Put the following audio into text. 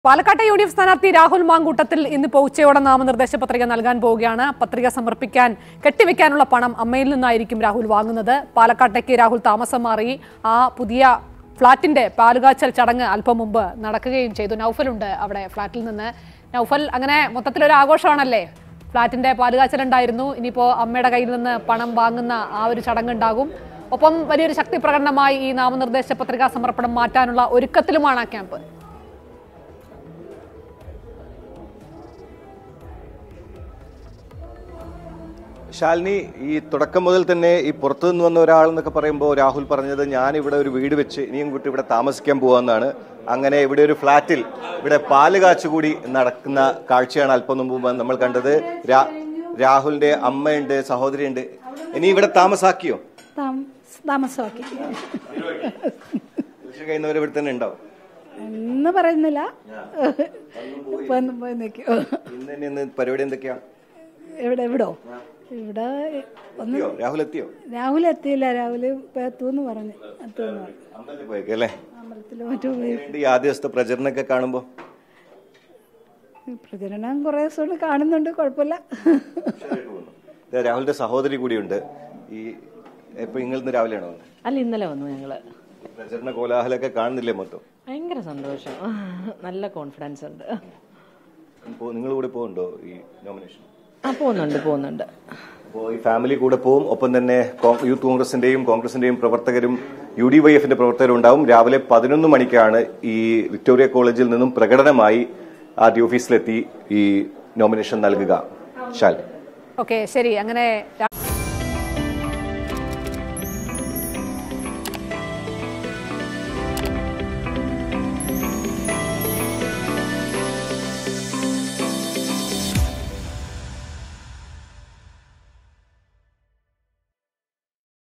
പാലക്കാട്ടെ U D F സ്ഥാനാർത്ഥി രാഹുൽ മാങ്കൂട്ടത്തിൽ ഇന്നിപ്പോ ഉച്ചയോടെ നാമനിർദ്ദേശ പത്രിക നൽകാൻ പോവുകയാണ് പത്രിക സമർപ്പിക്കാൻ കെട്ടിവെക്കാനുള്ള പണം അമ്മയിൽ നിന്നായിരിക്കും രാഹുൽ വാങ്ങുന്നത് പാലക്കാട്ടേക്ക് രാഹുൽ താമസം മാറി ആ പുതിയ ഫ്ളാറ്റിന്റെ പാലുകാച്ചൽ ചടങ്ങ് അല്പം മുമ്പ് നടക്കുകയും ചെയ്തു നൗഫലുണ്ട് അവിടെ ഫ്ളാറ്റിൽ നിന്ന് നൗഫൽ അങ്ങനെ മൊത്തത്തിലൊരു ആഘോഷമാണല്ലേ ഫ്ളാറ്റിന്റെ പാലുകാച്ചൽ ഉണ്ടായിരുന്നു ഇനിയിപ്പോ അമ്മയുടെ കയ്യിൽ നിന്ന് പണം വാങ്ങുന്ന ആ ഒരു ചടങ്ങ് ഉണ്ടാകും ഒപ്പം വലിയൊരു ശക്തി പ്രകടനമായി ഈ നാമനിർദ്ദേശ പത്രികാ സമർപ്പണം മാറ്റാനുള്ള ഒരുക്കത്തിലുമാണ് ആ ക്യാമ്പ് ശാലിനി ഈ തുടക്കം മുതൽ തന്നെ ഈ പുറത്തു നിന്ന് വന്ന ഒരാൾ എന്നൊക്കെ പറയുമ്പോൾ രാഹുൽ പറഞ്ഞത് ഞാൻ ഇവിടെ ഒരു വീട് വെച്ച് ഇനിയും കൂട്ടി ഇവിടെ താമസിക്കാൻ പോവാന്നാണ് അങ്ങനെ ഇവിടെ ഒരു ഫ്ലാറ്റിൽ ഇവിടെ പാല് കാച്ചുകൂടി നടക്കുന്ന കാഴ്ചയാണ് അല്പം മുമ്പ് നമ്മൾ കണ്ടത് രാ- രാഹുലിന്റെ അമ്മയുണ്ട് സഹോദരിയുണ്ട് ഇനി ഇവിടെ താമസാക്കിയോ താമ- താമസമാക്കി കൃഷി കഴിയുന്നവർ ഇവിടെ തന്നെ ഉണ്ടാവും എന്ന് പറയുന്നില്ല വന്ന് പോയി നിൽക്കും ഇന്ന് തന്നെ ഇന്ന് പരിപാടി എന്തൊക്കെയാ എവിടെ എവിടോ ഇവിടെ ഒന്ന് എത്തിയോ രാഹുൽ എത്തിയോ രാഹുൽ എത്തിയില്ല രാഹുൽ ഇപ്പം എത്തുമെന്ന് പറഞ്ഞു എത്തുമെന്ന് പറഞ്ഞു അമ്പലത്തിൽ പോയേക്കല്ലേ അമ്പലത്തിൽ മറ്റും പോയി ഈ ആദ്യ ദിവസത്തെ പ്രചരണമൊക്കെ കാണുമ്പോൾ പ്രചരണം കുറേ ദിവസം കാണുന്നുണ്ട് കുഴപ്പമില്ല ദേ, രാഹുലിന്റെ സഹോദരി കൂടിയുണ്ട് ഈ ഇപ്പൊ നിങ്ങൾ ഇന്ന് രാവിലെയാണോ വന്നത്? അല്ല ഇന്നലെ വന്നു ഞങ്ങള് പ്രചരണ കോലാഹലമൊക്കെ കാണുന്നില്ലേ മൊത്തം ഭയങ്കര സന്തോഷം നല്ല കോൺഫിഡൻസ് ഉണ്ട് നിങ്ങൾ കൂടെ പോകുന്നുണ്ടോ ഈ നോമിനേഷൻ ആ പോകുന്നുണ്ട് പോകുന്നുണ്ട് അപ്പോൾ ഈ ഫാമിലി കൂടെ പോവും ഒപ്പം തന്നെ കോ- യൂത്ത് കോൺഗ്രസിന്റെയും കോൺഗ്രസിന്റെയും പ്രവർത്തകരും യു ഡി വൈ എഫിന്റെ പ്രവർത്തകരും ഉണ്ടാവും രാവിലെ പതിനൊന്ന് മണിക്കാണ് ഈ വിക്ടോറിയ കോളേജിൽ നിന്നും പ്രകടനമായി ആർ ഡി ഓഫീസിലെത്തി ഈ നോമിനേഷൻ നൽകുക ശാൽ ഓക്കെ ശരി അങ്ങനെ